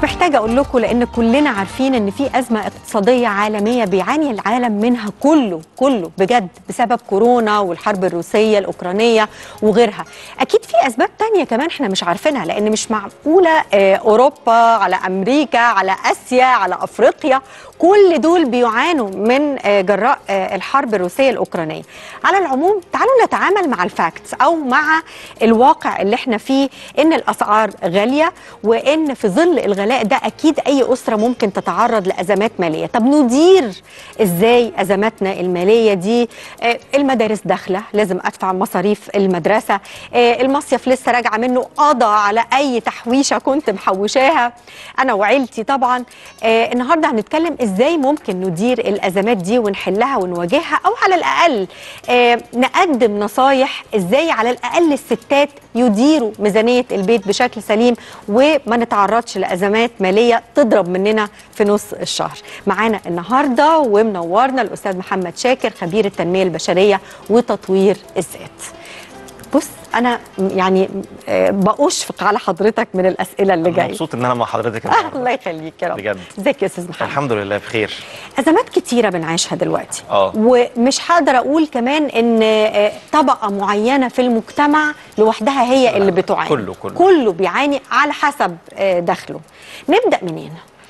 محتاجه اقول لكم لان كلنا عارفين ان في ازمه اقتصاديه عالميه بيعاني العالم منها كله كله بجد بسبب كورونا والحرب الروسيه الاوكرانيه وغيرها اكيد في اسباب تانية كمان احنا مش عارفينها لان مش معقوله آه، اوروبا على امريكا على اسيا على افريقيا كل دول بيعانوا من آه، جراء آه، الحرب الروسيه الاوكرانيه على العموم تعالوا نتعامل مع الفاكتس او مع الواقع اللي احنا فيه ان الاسعار غاليه وان في ظل الغلاء ده اكيد اي اسره ممكن تتعرض لازمات ماليه طب ندير ازاي ازماتنا الماليه دي آه، المدارس داخله لازم ادفع مصاريف المدرسه آه، المصيف لسه راجعه منه قضى على اي تحويشه كنت محوشاها انا وعيلتي طبعا آه، النهارده هنتكلم ازاي ممكن ندير الازمات دي ونحلها ونواجهها او على الاقل آه، نقدم نصايح ازاي على الاقل الستات يديروا ميزانيه البيت بشكل سليم وما نتعرضش لازمات ماليه تضرب مننا في نص الشهر معانا النهارده ومنورنا الاستاذ محمد شاكر خبير التنميه البشريه وتطوير الذات بص انا يعني آه، بأشفق على حضرتك من الاسئله اللي أنا جايه مبسوط ان انا مع حضرتك النهارده الله يخليك يا رب بجد. ازيك يا استاذ محمد الحمد لله بخير ازمات كتيره بنعيشها دلوقتي آه. ومش هقدر اقول كمان ان آه، طبقه معينه في المجتمع لوحدها هي لا، اللي لا، بتعاني كله- كله. كله بيعاني على حسب آه، دخله نبدا منين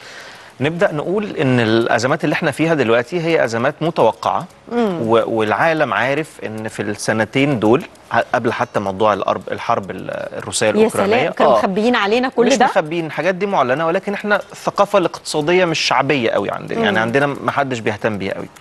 نبدا نقول ان الازمات اللي احنا فيها دلوقتي هي ازمات متوقعه و- والعالم عارف ان في السنتين دول ه- قبل حتى موضوع الحرب الحرب ال- الروسيه يا الاوكرانيه سلام كانوا آه، مخبيين علينا كل مش ده مخبيين الحاجات دي معلنه ولكن احنا الثقافه الاقتصاديه مش شعبيه قوي عندنا يعني عندنا ما حدش بيهتم بيها قوي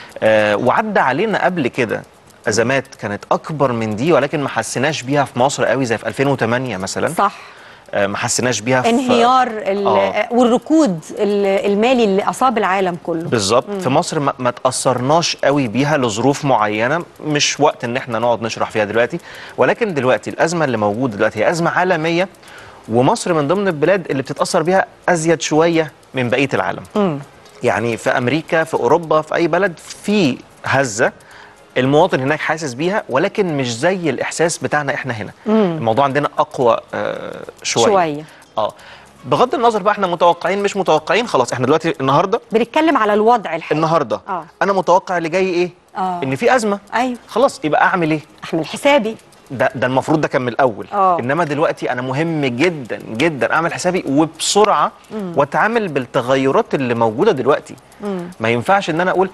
آه وعدى علينا قبل كده ازمات كانت اكبر من دي ولكن ما حسيناش بيها في مصر قوي زي في 2008 مثلا صح آه ما حسيناش بيها في انهيار ال- آه. والركود ال- المالي اللي اصاب العالم كله بالظبط في مصر ما, ما تاثرناش قوي بيها لظروف معينه مش وقت ان احنا نقعد نشرح فيها دلوقتي ولكن دلوقتي الازمه اللي موجوده دلوقتي هي ازمه عالميه ومصر من ضمن البلاد اللي بتتاثر بيها ازيد شويه من بقيه العالم يعني في امريكا في اوروبا في اي بلد في هزه المواطن هناك حاسس بيها ولكن مش زي الاحساس بتاعنا احنا هنا الموضوع عندنا اقوى آه شويه شوية. اه بغض النظر بقى احنا متوقعين مش متوقعين خلاص احنا دلوقتي النهارده بنتكلم على الوضع الحالي النهارده آه. انا متوقع اللي جاي ايه آه. ان في ازمه ايوه خلاص يبقى اعمل ايه احمل حسابي ده ده المفروض ده كان من الاول آه. انما دلوقتي انا مهم جدا جدا اعمل حسابي وبسرعه واتعامل بالتغيرات اللي موجوده دلوقتي ما ينفعش ان انا اقول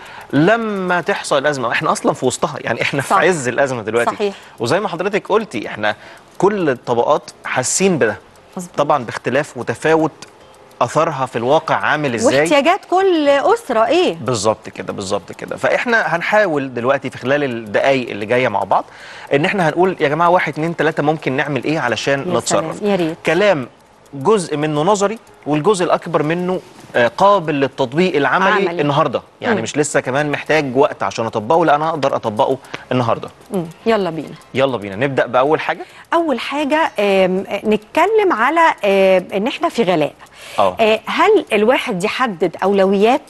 لما تحصل الازمه احنا اصلا في وسطها يعني احنا صح. في عز الازمه دلوقتي صحيح. وزي ما حضرتك قلتي احنا كل الطبقات حاسين بده مظبوط. طبعا باختلاف وتفاوت اثرها في الواقع عامل ازاي واحتياجات كل اسره ايه بالظبط كده بالظبط كده فاحنا هنحاول دلوقتي في خلال الدقايق اللي جايه مع بعض ان احنا هنقول يا جماعه واحد اتنين تلاته ممكن نعمل ايه علشان يا نتصرف سلام، يا ريت. كلام جزء منه نظري والجزء الاكبر منه آه، قابل للتطبيق العملي عملي. عملي. النهارده يعني مم. مش لسه كمان محتاج وقت عشان اطبقه لا انا اقدر اطبقه النهارده مم. يلا بينا يلا بينا نبدا باول حاجه اول حاجه آم، نتكلم على آم، ان احنا في غلاء آه. آه، هل الواحد يحدد اولويات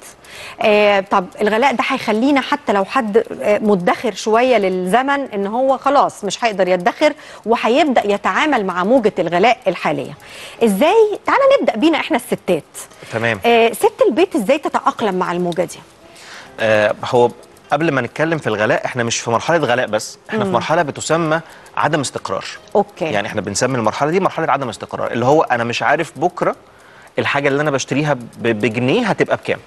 آه، طب الغلاء ده هيخلينا حتى لو حد آه، مدخر شويه للزمن ان هو خلاص مش هيقدر يدخر وهيبدا يتعامل مع موجه الغلاء الحاليه ازاي تعالى نبدا بينا احنا الستات تمام آه، ست البيت ازاي تتاقلم مع الموجه دي آه هو قبل ما نتكلم في الغلاء احنا مش في مرحله غلاء بس احنا في مرحله بتسمى عدم استقرار اوكي يعني احنا بنسمي المرحله دي مرحله عدم استقرار اللي هو انا مش عارف بكره الحاجه اللي انا بشتريها ب- بجنيه هتبقى بكام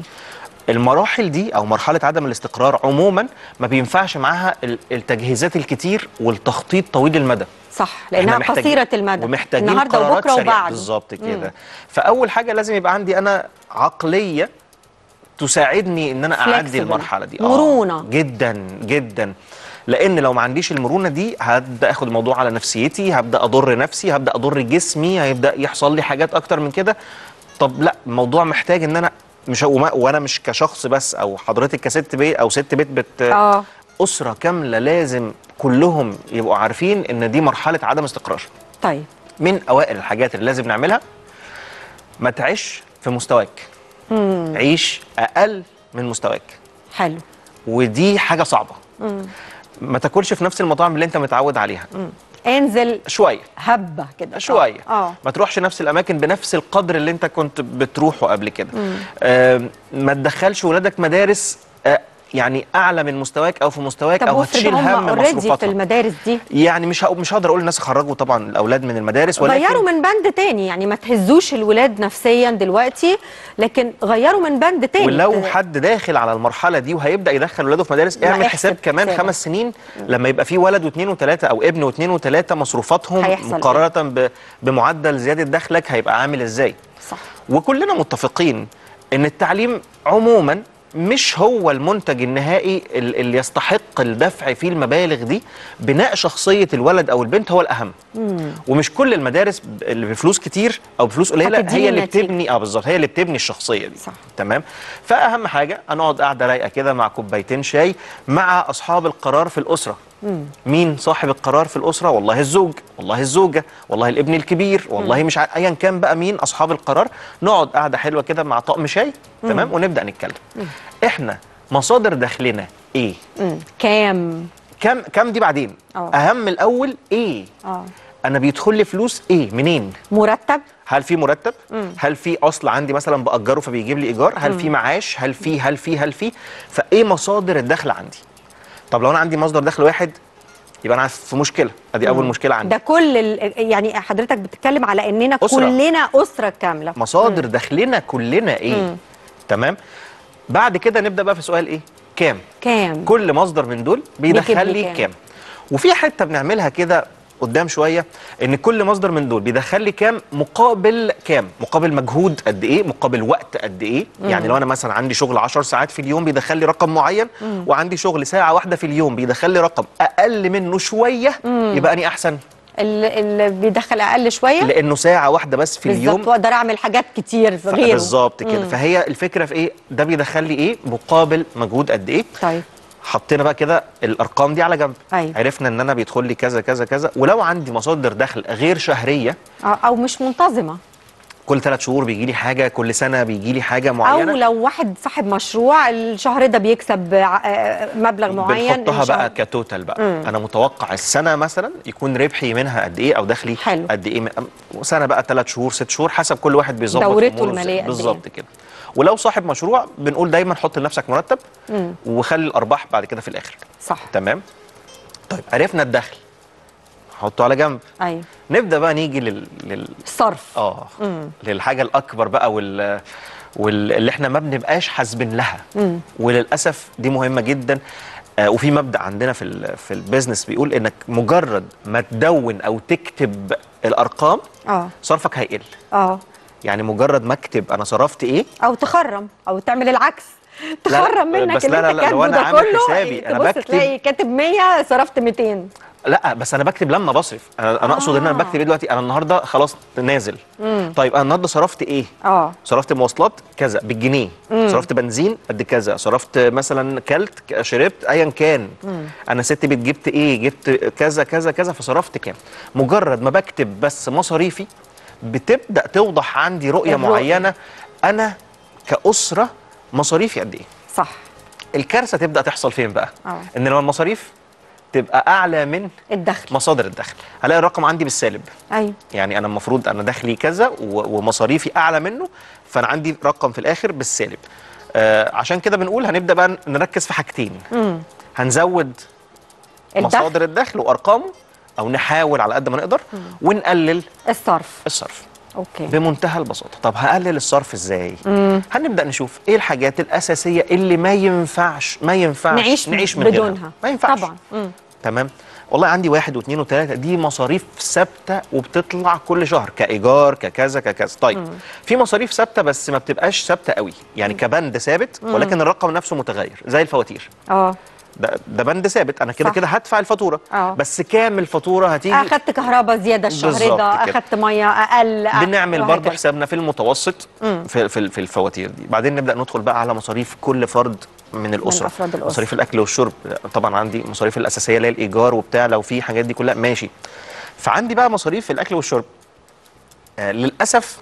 المراحل دي او مرحله عدم الاستقرار عموما ما بينفعش معاها ال- التجهيزات الكتير والتخطيط طويل المدى صح إحنا لانها محتاجين- قصيره المدى ومحتاجين النهارده قرارات وبكره سريعة. وبعد بالظبط كده فاول حاجه لازم يبقى عندي انا عقليه تساعدني ان انا اعدي Flexible. المرحله دي مرونة. جدا جدا لان لو ما عنديش المرونه دي هبدا اخد الموضوع على نفسيتي هبدا اضر نفسي هبدا اضر جسمي هيبدا يحصل لي حاجات اكتر من كده طب لا الموضوع محتاج ان انا مش وما- وانا مش كشخص بس او حضرتك كست بيت او ست بيت بت اه اسره كامله لازم كلهم يبقوا عارفين ان دي مرحله عدم استقرار طيب من اوائل الحاجات اللي لازم نعملها ما تعيش في مستواك عيش اقل من مستواك حلو ودي حاجه صعبه ما تاكلش في نفس المطاعم اللي انت متعود عليها انزل شويه هبه كده شويه اه ما تروحش نفس الاماكن بنفس القدر اللي انت كنت بتروحه قبل كده آه ما تدخلش ولادك مدارس آه يعني اعلى من مستواك او في مستواك طب او وافرض هتشيل هم هم اوريدي في مصروفاتها المدارس دي يعني مش ه- مش هقدر اقول الناس خرجوا طبعا الاولاد من المدارس ولكن غيروا من بند تاني يعني ما تهزوش الولاد نفسيا دلوقتي لكن غيروا من بند تاني ولو ت- حد داخل على المرحله دي وهيبدا يدخل ولاده في مدارس لا، اعمل احسب حساب كمان حسابك. خمس سنين لما يبقى في ولد واثنين وثلاثه او ابن واثنين وثلاثه مصروفاتهم هيحصل مقارنه ب- بمعدل زياده دخلك هيبقى عامل ازاي صح وكلنا متفقين ان التعليم عموما مش هو المنتج النهائي ال- اللي يستحق الدفع فيه المبالغ دي بناء شخصيه الولد او البنت هو الاهم ومش كل المدارس ب- اللي بفلوس كتير او بفلوس قليله هتديني هي اللي النتيجة. بتبني اه بالظبط هي اللي بتبني الشخصيه دي صح. تمام فاهم حاجه هنقعد قاعده رايقه كده مع كوبايتين شاي مع اصحاب القرار في الاسره مين صاحب القرار في الاسره والله الزوج والله الزوجه والله الابن الكبير والله مش ع... ايا كان بقى مين اصحاب القرار نقعد قاعده حلوه كده مع طقم شاي تمام ونبدا نتكلم احنا مصادر دخلنا ايه مم. كام كم كم دي بعدين آه. اهم الاول ايه اه انا بيدخل لي فلوس ايه منين مرتب هل في مرتب هل في اصل عندي مثلا باجره فبيجيب لي ايجار هل في معاش هل في هل في هل في فايه مصادر الدخل عندي طب لو انا عندي مصدر دخل واحد يبقى انا في مشكله ادي اول مشكله عندي ده كل ال... يعني حضرتك بتتكلم على اننا أسرة. كلنا اسره كامله مصادر دخلنا كلنا ايه تمام بعد كده نبدا بقى في سؤال ايه كام كام كل مصدر من دول بيدخل بيجيب لي لي كام؟ كام وفي حته بنعملها كده قدام شويه ان كل مصدر من دول بيدخل لي كام مقابل كام مقابل مجهود قد ايه مقابل وقت قد ايه يعني لو انا مثلا عندي شغل 10 ساعات في اليوم بيدخل لي رقم معين وعندي شغل ساعه واحده في اليوم بيدخل لي رقم اقل منه شويه يبقى اني احسن اللي, اللي بيدخل اقل شويه لانه ساعه واحده بس في اليوم بالظبط واقدر اعمل حاجات كتير ف- غيره بالظبط كده فهي الفكره في ايه ده بيدخل لي ايه مقابل مجهود قد ايه طيب حطينا بقى كده الارقام دي على جنب أيوة. عرفنا ان انا بيدخل لي كذا كذا كذا ولو عندي مصادر دخل غير شهريه أو- او مش منتظمه كل ثلاث شهور بيجي لي حاجه كل سنه بيجي لي حاجه او معينه لو واحد صاحب مشروع الشهر ده بيكسب ع- آه، مبلغ معين بنحطها الشهر- بقى كتوتال بقى انا متوقع السنه مثلا يكون ربحي منها قد ايه او دخلي حلو. قد ايه من- سنه بقى ثلاث شهور ست شهور حسب كل واحد بيظبط دورته أموره المالية إزاي. قد إيه. بالظبط كده ولو صاحب مشروع بنقول دايما حط لنفسك مرتب وخلي الارباح بعد كده في الاخر صح تمام طيب عرفنا الدخل حطه على جنب ايوه نبدا بقى نيجي لل, لل... الصرف اه للحاجه الاكبر بقى وال واللي احنا ما بنبقاش حاسبين لها وللاسف دي مهمه جدا آه وفي مبدا عندنا في ال... في البيزنس بيقول انك مجرد ما تدون او تكتب الارقام اه صرفك هيقل اه يعني مجرد ما اكتب انا صرفت ايه او تخرم او تعمل العكس لا، تخرم منك بس اللي لا، انت لا، لا، لو كاتبه أنا ده عامل كله حسابي، أنا تبص بكتب- تلاقي كاتب 100 صرفت 200 لا بس انا بكتب لما بصرف انا, أنا اقصد ان انا آه. بكتب ايه دلوقتي انا النهارده خلاص نازل طيب انا النهارده صرفت ايه اه صرفت مواصلات كذا بالجنيه صرفت بنزين قد كذا صرفت مثلا كلت ك- شربت ايا كان انا ست بيت جبت ايه جبت كذا كذا كذا فصرفت كام مجرد ما بكتب بس مصاريفي بتبدا توضح عندي رؤيه الرؤية. معينه انا كاسره مصاريفي قد ايه صح الكارثه تبدا تحصل فين بقى آه. ان لما المصاريف تبقى اعلى من الدخل مصادر الدخل هلاقي الرقم عندي بالسالب ايوه يعني انا المفروض انا دخلي كذا و- ومصاريفي اعلى منه فانا عندي رقم في الاخر بالسالب آه عشان كده بنقول هنبدا بقى نركز في حاجتين هنزود الدخل مصادر الدخل وارقامه او نحاول على قد ما نقدر ونقلل الصرف الصرف اوكي بمنتهى البساطه طب هقلل الصرف ازاي هنبدا نشوف ايه الحاجات الاساسيه اللي ما ينفعش ما ينفعش نعيش نعيش من غيرها. بدونها ما ينفعش طبعا مم. تمام والله عندي واحد واثنين وثلاثة دي مصاريف ثابتة وبتطلع كل شهر كإيجار ككذا ككذا طيب في مصاريف ثابتة بس ما بتبقاش ثابتة قوي يعني كبند ثابت ولكن الرقم نفسه متغير زي الفواتير اه ده ده بند ثابت انا كده صح. كده هدفع الفاتورة آه. بس كام الفاتورة هتيجي اخدت كهرباء زياده الشهر بالظبط ده كده. اخدت ميه اقل أ- بنعمل برضه وهكذا. حسابنا في المتوسط في في في الفواتير دي بعدين نبدا ندخل بقى على مصاريف كل فرد من الاسره أفراد الأسرة. مصاريف الاكل والشرب طبعا عندي مصاريف الاساسيه اللي هي الايجار وبتاع لو في حاجات دي كلها ماشي فعندي بقى مصاريف الاكل والشرب آه للاسف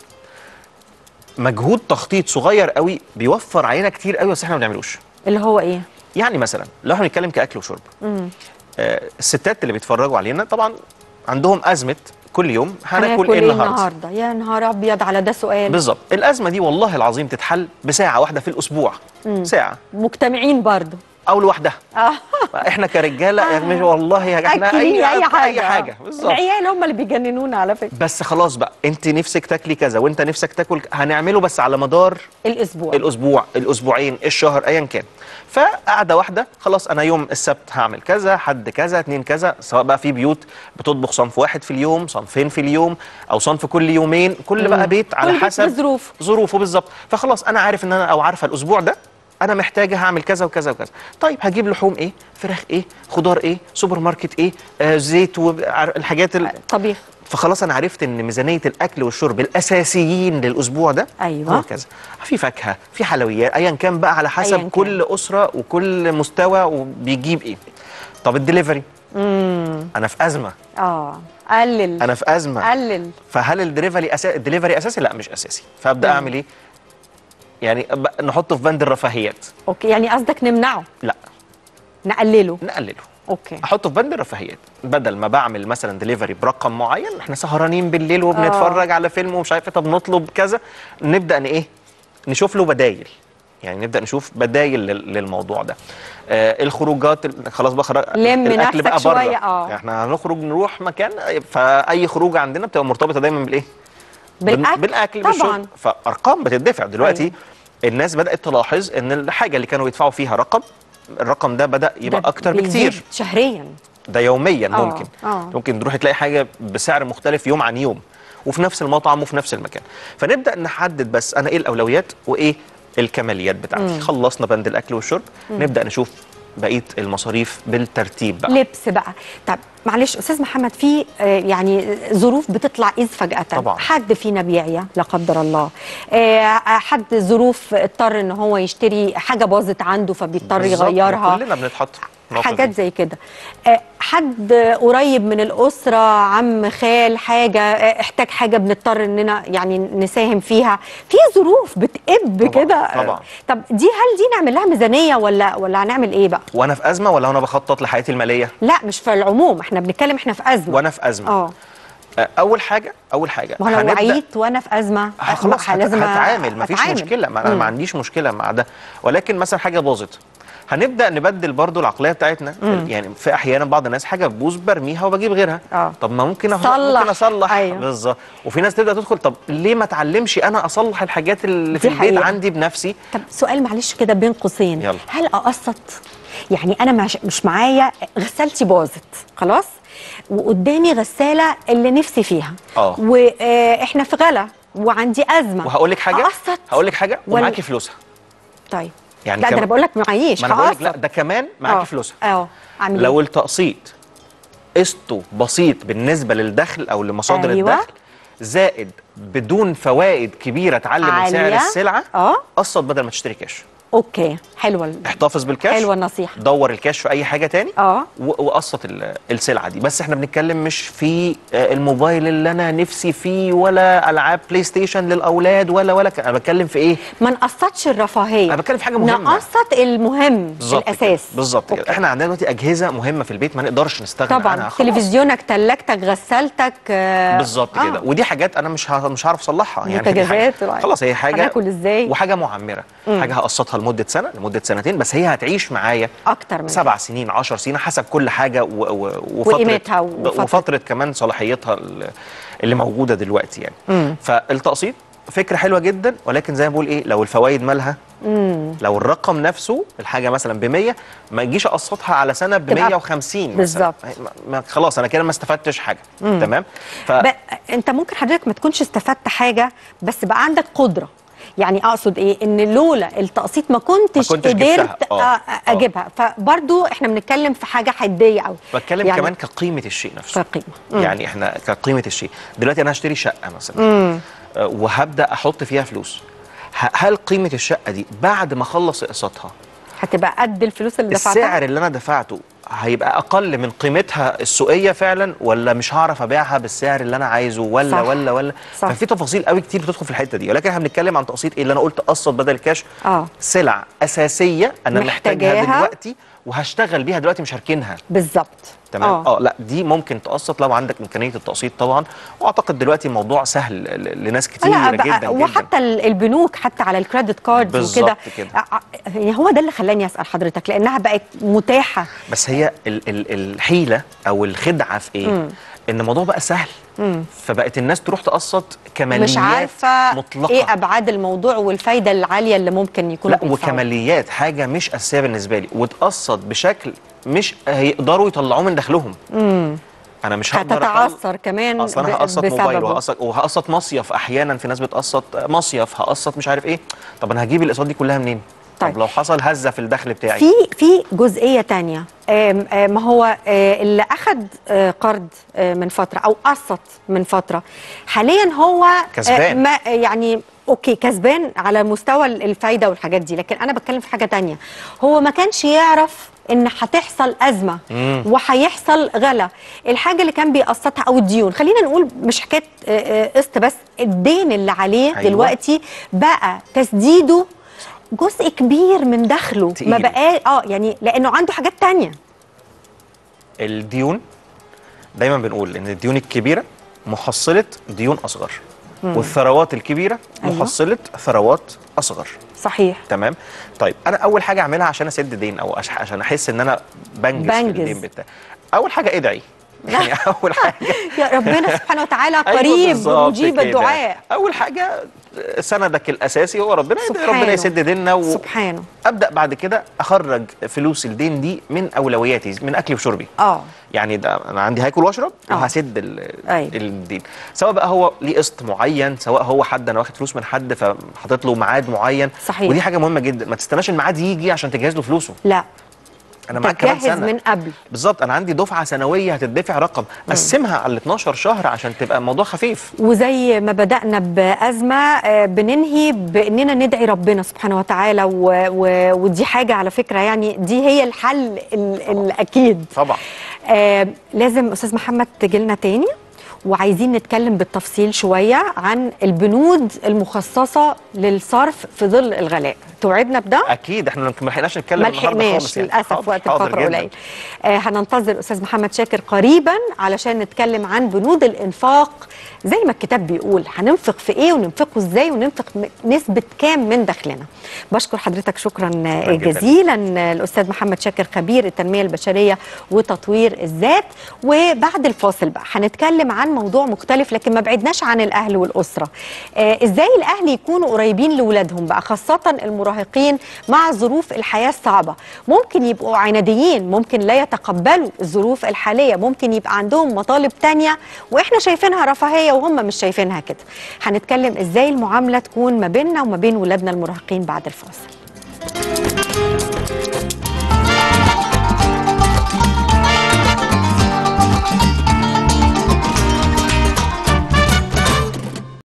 مجهود تخطيط صغير قوي بيوفر علينا كتير قوي بس احنا ما بنعملوش اللي هو ايه يعني مثلا لو احنا بنتكلم كاكل وشرب آه الستات اللي بيتفرجوا علينا طبعا عندهم ازمه كل يوم هناكل هناكل ايه النهارده النهارده يا نهار ابيض على ده سؤال بالظبط الازمه دي والله العظيم تتحل بساعه واحده في الاسبوع ساعه مجتمعين برضو او لوحدها اه احنا كرجاله يعني مش والله احنا اكلين اي حاجه اي حاجه بالظبط العيال هم اللي بيجننونا على فكره بس خلاص بقى انت نفسك تاكلي كذا وانت نفسك تاكل ك- هنعمله بس على مدار الاسبوع الاسبوع الاسبوعين الشهر ايا كان فقعده واحده خلاص انا يوم السبت هعمل كذا حد كذا اتنين كذا سواء بقى في بيوت بتطبخ صنف واحد في اليوم صنفين في اليوم او صنف كل يومين كل بقى بيت على كل بيت حسب بظروفه. ظروفه بالظبط فخلاص انا عارف ان انا او عارفه الاسبوع ده انا محتاجه هعمل كذا وكذا وكذا طيب هجيب لحوم ايه فراخ ايه خضار ايه سوبر ماركت ايه آه زيت والحاجات ال... طبيخ فخلاص انا عرفت ان ميزانيه الاكل والشرب الاساسيين للاسبوع ده أيوة. هو كذا في فاكهه في حلويات ايا كان بقى على حسب أياً كان. كل اسره وكل مستوى وبيجيب ايه طب الدليفري انا في ازمه اه قلل انا في ازمه قلل فهل الدليفري أسا... الدليفري اساسي لا مش اساسي فابدا مم. اعمل ايه يعني أب- نحطه في بند الرفاهيات اوكي يعني قصدك نمنعه لا نقلله نقلله اوكي احطه في بند الرفاهيات بدل ما بعمل مثلا دليفري برقم معين احنا سهرانين بالليل وبنتفرج على فيلم ومش عارف إيه، طب نطلب كذا نبدا ن ايه نشوف له بدايل يعني نبدا نشوف بدايل لل- للموضوع ده آه الخروجات ال- خلاص بقى خرج لم الاكل نفسك بقى بره شوية، آه. احنا هنخرج نروح مكان فاي خروج عندنا بتبقى مرتبطه دايما بالايه بال- بالاكل بالاكل طبعا بالشرب فارقام بتدفع دلوقتي أيوة. الناس بدات تلاحظ ان الحاجه اللي كانوا يدفعوا فيها رقم الرقم ده بدا يبقى ده اكتر بيزيد بكتير شهريا ده يوميا آه، ممكن آه. ممكن تروحي تلاقي حاجه بسعر مختلف يوم عن يوم وفي نفس المطعم وفي نفس المكان فنبدا نحدد بس انا ايه الاولويات وايه الكماليات بتاعتي خلصنا بند الاكل والشرب نبدا نشوف بقيه المصاريف بالترتيب بقى لبس بقى طب معلش استاذ محمد في آه، يعني ظروف بتطلع اذ فجاه طبعاً. حد فينا بيعيا لا قدر الله آه، حد ظروف اضطر ان هو يشتري حاجه باظت عنده فبيضطر بالظبط، يغيرها كلنا بنتحط في الموقف حاجات ده. زي كده آه، حد قريب من الأسرة عم خال حاجة آه، احتاج حاجة بنضطر اننا يعني نساهم فيها في ظروف بتقب طبعاً، كده آه، طبعاً. طب دي هل دي نعمل لها ميزانية ولا ولا هنعمل ايه بقى وانا في ازمه ولا انا بخطط لحياتي الماليه لا مش في العموم احنا بنتكلم احنا في أزمة وانا في ازمه اه آه، اول حاجه اول حاجه ما هو لو هنبدأ- وعيت وانا في أزمة آه، خلاص لا، هت- لازم هتعامل مفيش أتعامل. مشكله ما انا مم. ما عنديش مشكله مع ده ولكن مثلا حاجه باظت هنبدا نبدل برضو العقليه بتاعتنا يعني في احيانا بعض الناس حاجه بتبوظ برميها وبجيب غيرها آه. طب ما ممكن أه- صلح. ممكن اصلح أيوه. بالظبط وفي ناس تبدا تدخل طب ليه ما اتعلمش انا اصلح الحاجات اللي في دي البيت حقيقة. عندي بنفسي طب سؤال معلش كده بين قوسين يلا. هل اقسط يعني انا مش, مش معايا غسالتي باظت خلاص وقدامي غساله اللي نفسي فيها آه. واحنا في غلا وعندي ازمه وهقول لك حاجه اقسط هقول لك حاجه ولا- ومعاكي فلوسها طيب يعني لا ده كم- انا بقول لك معيش ما انا بقول لك لا هقسط. ده كمان معاكي آه. فلوسها اه اعمل لو إيه؟ التقسيط قسطه بسيط بالنسبه للدخل او لمصادر أيوة. الدخل زائد بدون فوائد كبيره تعلي من سعر عالية. السلعه اه قسط بدل ما تشتري كاش اوكي حلوه ال- احتفظ بالكاش حلوه النصيحه دور الكاش في اي حاجه تاني اه و- وقسط ال- السلعه دي بس احنا بنتكلم مش في آه، الموبايل اللي انا نفسي فيه ولا العاب بلاي ستيشن للاولاد ولا ولا ك- انا بتكلم في ايه ما نقسطش الرفاهيه أنا بتكلم في حاجة مهمة. نقسط المهم بالظبط كده. الاساس بالظبط كده أوكي. احنا عندنا دلوقتي اجهزه مهمه في البيت ما نقدرش نستغنى عنها طبعا خلاص. تلفزيونك ثلاجتك غسالتك آه، بالظبط آه. كده ودي حاجات انا مش ه- مش هعرف اصلحها يعني دي بوتاجازات حاجة- وعي- خلاص هي حاجه هناكل إزاي؟ وحاجه معمره حاجه هقسطها لمده سنه لمده سنتين بس هي هتعيش معايا اكتر من سبع سنين عشر سنين حسب كل حاجه و... و... وفتره وقيمتها وفترة- وفتره كمان صلاحيتها ال- اللي موجوده دلوقتي يعني فالتقسيط فكره حلوه جدا ولكن زي ما بقول ايه لو الفوائد مالها لو الرقم نفسه الحاجه مثلا ب 100 ما اجيش اقسطها على سنه ب تبقى 150 مثلاً. بالظبط. ما- ما خلاص انا كده ما استفدتش حاجه تمام ف... ب... انت ممكن حضرتك ما تكونش استفدت حاجه بس بقى عندك قدره يعني اقصد ايه ان لولا التقسيط ما كنتش, ما كنتش جبتها. قدرت آه. آه. آه. اجيبها فبرضو احنا بنتكلم في حاجه حديه قوي بتكلم يعني كمان كقيمه الشيء نفسه كقيمة. يعني احنا كقيمه الشيء دلوقتي انا هشتري شقه مثلا آه، وهبدا احط فيها فلوس ه- هل قيمه الشقه دي بعد ما اخلص اقساطها هتبقى قد الفلوس اللي دفعتها السعر اللي انا دفعته هيبقى اقل من قيمتها السوقيه فعلا ولا مش هعرف ابيعها بالسعر اللي انا عايزه ولا صح. ولا ولا صح. ففي تفاصيل قوي كتير بتدخل في الحته دي ولكن احنا بنتكلم عن تقسيط ايه اللي انا قلت قسط بدل الكاش اه سلع اساسيه انا محتاجها محتاجاها. دلوقتي وهشتغل بيها دلوقتي مش هركنها بالظبط تمام آه. اه لا دي ممكن تقسط لو عندك امكانيه التقسيط طبعا واعتقد دلوقتي الموضوع سهل ل- لناس كتير لا جدا بقى جدا وحتى ال- البنوك حتى على الكريدت كاردز بالظبط وكده كده. ع- يعني هو ده اللي خلاني اسال حضرتك لانها بقت متاحه بس هي ال ال الحيله او الخدعه في ايه؟ مم. ان الموضوع بقى سهل مم. فبقت الناس تروح تقسط كماليات مش عارفه مطلقه ايه ابعاد الموضوع والفايده العاليه اللي ممكن يكونوا لا بيدفعوها. وكماليات حاجه مش اساسيه بالنسبه لي وتقسط بشكل مش هيقدروا يطلعوه من دخلهم امم انا مش هقدر أطلع- هتتعثر كمان اصل انا ب- هقسط موبايل بسببه. وهقسط وهقسط مصيف احيانا في ناس بتقسط مصيف هقسط مش عارف ايه طب انا هجيب الاقساط دي كلها منين طيب. طب لو حصل هزه في الدخل بتاعي في في جزئيه تانية آم، آم، ما هو آه، اللي اخد آه، قرض آه، من فتره او قسط من فتره حاليا هو آه، كسبان. ما يعني اوكي كسبان على مستوى الفايده والحاجات دي لكن انا بتكلم في حاجه تانية هو ما كانش يعرف ان هتحصل ازمه مم. وهيحصل غلا الحاجه اللي كان بيقسطها او الديون خلينا نقول مش حكايه آه، آه، قسط بس الدين اللي عليه أيوة. دلوقتي بقى تسديده جزء كبير من دخله ما تقيل. بقى اه يعني لانه عنده حاجات تانية الديون دايما بنقول ان الديون الكبيره محصله ديون اصغر والثروات الكبيره أيوة. محصله ثروات اصغر صحيح تمام طيب انا اول حاجه اعملها عشان اسد دين او أش- عشان احس ان انا بنجز, بنجز. في الدين بتاعي اول حاجه ادعي يعني اول حاجه يا ربنا سبحانه وتعالى أيوة قريب بالظبط مجيب كده. الدعاء اول حاجه سندك الاساسي هو ربنا سبحانه. ربنا يسد ديننا و... سبحانه ابدا بعد كده اخرج فلوس الدين دي من اولوياتي من اكلي وشربي اه يعني ده انا عندي هاكل واشرب آه. وهسد ال- أيوة. الدين سواء بقى هو ليه قسط معين سواء هو حد انا واخد فلوس من حد فحاطط له ميعاد معين صحيح. ودي حاجه مهمه جدا ما تستناش الميعاد يجي عشان تجهز له فلوسه لا انا معاك كمان تجهز سنه من قبل بالظبط انا عندي دفعه سنويه هتدفع رقم قسمها على ال 12 شهر عشان تبقى الموضوع خفيف وزي ما بدأنا بأزمة آه، بننهي بأننا ندعي ربنا سبحانه وتعالى و... و... ودي حاجة على فكرة يعني دي هي الحل ال... الأكيد طبعا آه لازم أستاذ محمد تجيلنا تاني وعايزين نتكلم بالتفصيل شوية عن البنود المخصصة للصرف في ظل الغلاء توعدنا بده؟ اكيد احنا ما لحقناش نتكلم ما النهارده لحقناش خالص يعني. للاسف حاضر، وقت حاضر الفقره جداً. قليل آه هننتظر استاذ محمد شاكر قريبا علشان نتكلم عن بنود الانفاق زي ما الكتاب بيقول هننفق في ايه وننفقه ازاي وننفق م- نسبه كام من دخلنا بشكر حضرتك شكرا آه، جداً. جزيلا آه، الاستاذ محمد شاكر خبير التنميه البشريه وتطوير الذات وبعد الفاصل بقى هنتكلم عن موضوع مختلف لكن ما بعدناش عن الاهل والاسره آه ازاي الاهل يكونوا قريبين لاولادهم بقى خاصه المراهقين مع ظروف الحياه الصعبه ممكن يبقوا عناديين ممكن لا يتقبلوا الظروف الحاليه ممكن يبقى عندهم مطالب تانية واحنا شايفينها رفاهيه وهم مش شايفينها كده هنتكلم ازاي المعامله تكون ما بيننا وما بين ولادنا المراهقين بعد الفاصل